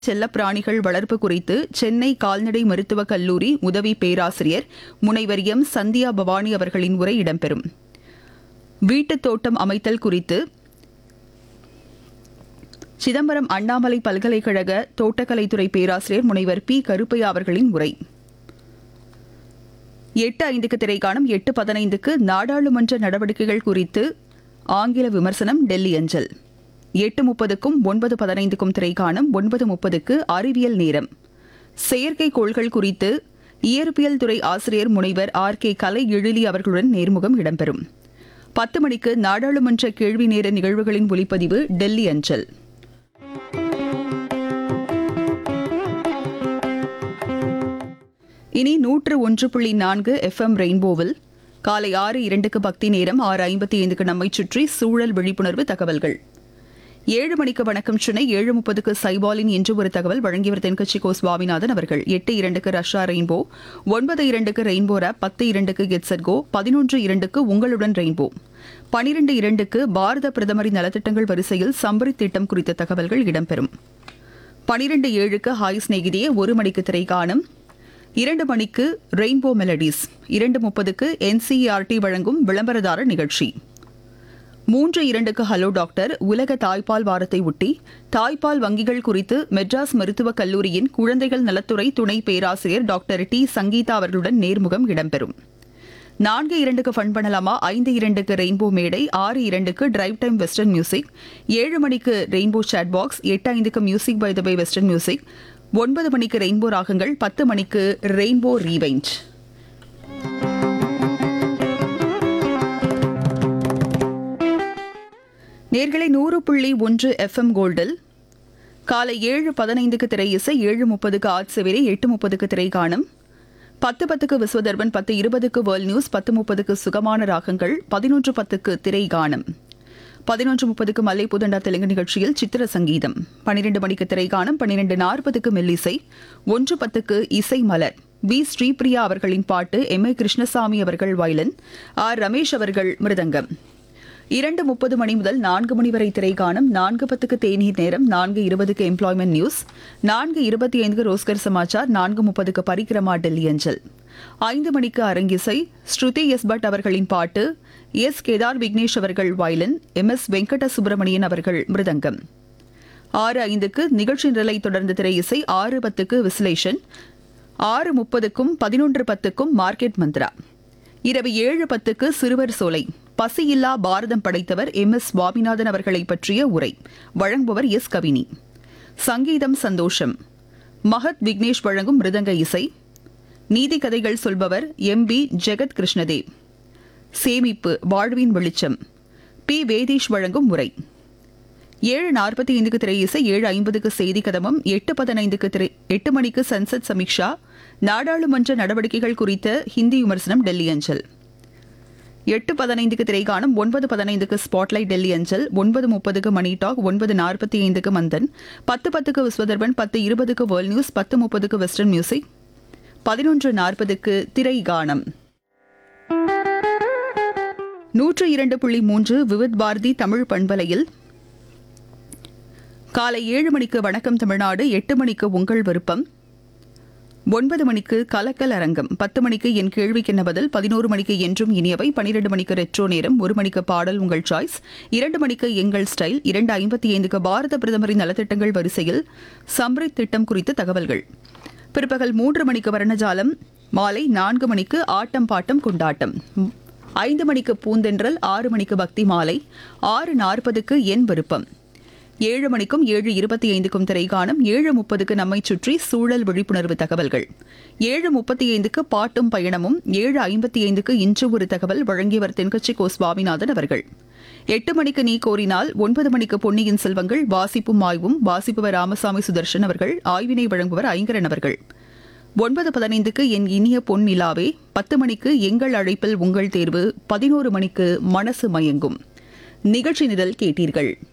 செல்லப்பிராணிகள் வளர்ப்பு குறித்து சென்னை கால்நடை மருத்துவக் கல்லூரி உதவி பேராசிரியர் முனைவர் எம் சந்தியா பவானி அவர்களின் உரை இடம்பெறும் வீட்டுத் தோட்டம் அமைத்தல் குறித்து சிதம்பரம் அண்ணாமலை பல்கலைக்கழக தோட்டக்கலைத்துறை பேராசிரியர் முனைவர் பி கருப்பையா அவர்களின் உரை எட்டு ஐந்துக்கு திரைக்காணும் எட்டு பதினைந்துக்கு நாடாளுமன்ற நடவடிக்கைகள் குறித்து ஆங்கில விமர்சனம் டெல்லி அஞ்சல் எட்டு முப்பதுக்கும் ஒன்பது பதினைந்துக்கும் திரைக்காணும் ஒன்பது முப்பதுக்கு அறிவியல் நேரம் செயற்கைக்கோள்கள் குறித்து இயற்பியல் துறை ஆசிரியர் முனைவர் ஆர் கே கலை எழிலி அவர்களுடன் நேர்முகம் இடம்பெறும் பத்து மணிக்கு நாடாளுமன்ற கேள்வி நேர நிகழ்வுகளின் ஒலிப்பதிவு டெல்லி அஞ்சல் இனி நூற்று ஒன்று புள்ளி நான்கு எஃப்எம் ரெயின்போவில் காலை ஆறு இரண்டுக்கு பக்தி நேரம் ஆறு ஐம்பத்தி ஐந்துக்கு நம்மை சுற்றி சூழல் விழிப்புணர்வு தகவல்கள் ஏழு மணிக்கு வணக்கம் சென்னை ஏழு முப்பதுக்கு சைபாலின் இன்று ஒரு தகவல் வழங்கியவர் தென்கட்சி கோ சுவாமிநாதன் அவர்கள் எட்டு இரண்டுக்கு ரஷ்யா ரெயின்போ ஒன்பது இரண்டுக்கு ரெயின்போ ரேப் பத்து இரண்டுக்கு கெட்சட் கோ பதினொன்று இரண்டுக்கு உங்களுடன் ரெயின்போ பனிரெண்டு இரண்டுக்கு பாரத பிரதமரின் நலத்திட்டங்கள் வரிசையில் சம்பரித் திட்டம் குறித்த தகவல்கள் இடம்பெறும் பனிரெண்டு ஏழுக்கு ஹாய் சிநேகிதியே ஒரு மணிக்கு திரை காணும் இரண்டு மணிக்கு ரெயின்போ மெலடிஸ் இரண்டு முப்பதுக்கு என்சிஇஆர்டி வழங்கும் விளம்பரதார நிகழ்ச்சி மூன்று இரண்டுக்கு ஹலோ டாக்டர் உலக தாய்ப்பால் வாரத்தை ஒட்டி தாய்ப்பால் வங்கிகள் குறித்து மெட்ராஸ் மருத்துவக் கல்லூரியின் குழந்தைகள் நலத்துறை துணை பேராசிரியர் டாக்டர் டி சங்கீதா அவர்களுடன் நேர்முகம் இடம்பெறும் நான்கு இரண்டுக்கு ஃபன் பண்ணலாமா ஐந்து இரண்டுக்கு ரெயின்போ மேடை ஆறு இரண்டுக்கு டிரைவ் டைம் வெஸ்டர்ன் மியூசிக் ஏழு மணிக்கு ரெயின்போ சாட் பாக்ஸ் எட்டு ஐந்துக்கு music by the by western music ஒன்பது மணிக்கு ரெயின்போ ராகங்கள் பத்து மணிக்கு ரெயின்போ ரீவைண்ட் நேர்களை நூறு புள்ளி ஒன்று எஃப்எம் கோல்டில் காலை ஏழு பதினைந்துக்கு திரை இசை ஏழு முப்பதுக்கு ஆட்சவேரி எட்டு முப்பதுக்கு திரை காணும் பத்து பத்துக்கு விஸ்வதர்பன் பத்து இருபதுக்கு வேர்ல்ட் நியூஸ் பத்து முப்பதுக்கு சுகமான ராகங்கள் பதினொன்று பத்துக்கு திரை காணும் பதினொன்று முப்பதுக்கு மல்லை புதண்டா தெலுங்கு நிகழ்ச்சியில் சித்திர சங்கீதம் பன்னிரண்டு மணிக்கு திரை காணும் பன்னிரண்டு நாற்பதுக்கு மெல்லிசை ஒன்று பத்துக்கு இசை மலர் வி ஸ்ரீபிரியா அவர்களின் பாட்டு எம் ஏ கிருஷ்ணசாமி அவர்கள் வயலன் ஆர் ரமேஷ் அவர்கள் மிருதங்கம் இரண்டு முப்பது மணி முதல் நான்கு மணி வரை திரை காணும் நான்கு பத்துக்கு தேநீர் நேரம் நான்கு இருபதுக்கு எம்ப்ளாய்மெண்ட் நியூஸ் நான்கு இருபத்தி ஐந்துக்கு ரோஸ்கர் சமாச்சார் நான்கு முப்பதுக்கு பரிக்கிரமா டெல்லி அஞ்சல் ஐந்து மணிக்கு அரங்கிசை ஸ்ருதி எஸ் பட் அவர்களின் பாட்டு எஸ் கேதார் விக்னேஷ் அவர்கள் violin M S Venkata Subramanian அவர்கள் மிருதங்கம் ஆறு ஐந்துக்கு நிகழ்ச்சி நிரலை தொடர்ந்து திரை இசை ஆறு பத்துக்கு விஸ்லேஷன் ஆறு முப்பதுக்கும் பதினொன்று பத்துக்கும் மார்க்கெட் மந்த்ரா இரவு ஏழு பத்துக்கு சிறுவர் சோலை பசியில்லா பாரதம் படைத்தவர் எம் எஸ் சுவாமிநாதன் அவர்களை பற்றிய உரை வழங்குபவர் எஸ் கவினி சங்கீதம் சந்தோஷம் மகத் விக்னேஷ் வழங்கும் மிருதங்க இசை நீதி கதைகள் சொல்பவர் எம் பி ஜெகத் கிருஷ்ணதேவ் சேமிப்பு வாழ்வின் வெளிச்சம் பி வேதீஷ் வழங்கும் முறை ஏழு நாற்பத்தி ஐந்துக்கு திரை இசை ஏழு ஐம்பதுக்கு செய்தி கதமம் எட்டு பதினைந்துக்கு திரை எட்டு மணிக்கு சன்சத் சமீக்ஷா நாடாளுமன்ற நடவடிக்கைகள் குறித்த ஹிந்தி விமர்சனம் டெல்லி அஞ்சல் எட்டு பதினைந்துக்கு திரை காணும் ஒன்பது பதினைந்துக்கு ஸ்பாட்லைட் டெல்லி அஞ்சல் ஒன்பது முப்பதுக்கு மணி டாக் ஒன்பது நாற்பத்தி ஐந்துக்கு மந்தன் பத்து பத்துக்கு விஸ்வதர்பன் பத்து இருபதுக்கு வேர்ல்ட் நியூஸ் பத்து முப்பதுக்கு வெஸ்டர்ன் மியூசிக் பதினொன்று நாற்பதுக்கு திரை கானம் நூற்று இரண்டு புள்ளி மூன்று விவித் பாரதி தமிழ் பண்பலையில் காலை ஏழு மணிக்கு வணக்கம் தமிழ்நாடு எட்டு மணிக்கு உங்கள் விருப்பம் ஒன்பது மணிக்கு கலக்கல் அரங்கம் பத்து மணிக்கு என் கேள்விக்கு என்ன பதில் பதினோரு மணிக்கு என்றும் இனியவை பனிரெண்டு மணிக்கு ரெட்ரோ நேரம் ஒரு மணிக்கு பாடல் உங்கள் சாய்ஸ் இரண்டு மணிக்கு எங்கள் ஸ்டைல் இரண்டு ஐம்பத்தி ஐந்துக்கு பாரத பிரதமரின் நலத்திட்டங்கள் வரிசையில் சம்ரித் திட்டம் குறித்த தகவல்கள் பிற்பகல் மூன்று மணிக்கு வர்ணஜாலம் மாலை நான்கு மணிக்கு ஆட்டம் பாட்டம் கொண்டாட்டம் ஐந்து மணிக்கு பூந்தென்றல் ஆறு மணிக்கு பக்தி மாலை ஆறு நாற்பதுக்கு என் விருப்பம் ஏழு மணிக்கும் ஏழு இருபத்தி ஐந்துக்கும் திரை காணும் ஏழு முப்பதுக்கு நம்மை சுற்றி சூழல் விழிப்புணர்வு தகவல்கள் ஏழு முப்பத்தி ஐந்துக்கு பாட்டும் பயணமும் ஏழு ஐம்பத்தி ஐந்துக்கு இன்று ஒரு தகவல் வழங்கியவர் தென்கட்சி கோ சுவாமிநாதன் அவர்கள் எட்டு மணிக்கு நீ கோரினால் ஒன்பது மணிக்கு பொன்னியின் செல்வங்கள் வாசிப்பும் ஆய்வும் வாசிப்பவர் ராமசாமி சுதர்ஷன் அவர்கள் ஆய்வினை வழங்குவர் ஐங்கரன் அவர்கள் ஒன்பது பதினைந்துக்கு என் இனிய பொன் நிலாவே பத்து மணிக்கு எங்கள் அழைப்பில் உங்கள் தேர்வு பதினோரு மணிக்கு மனசு மயங்கும் நிகழ்ச்சி நிரல் கேட்டீர்கள்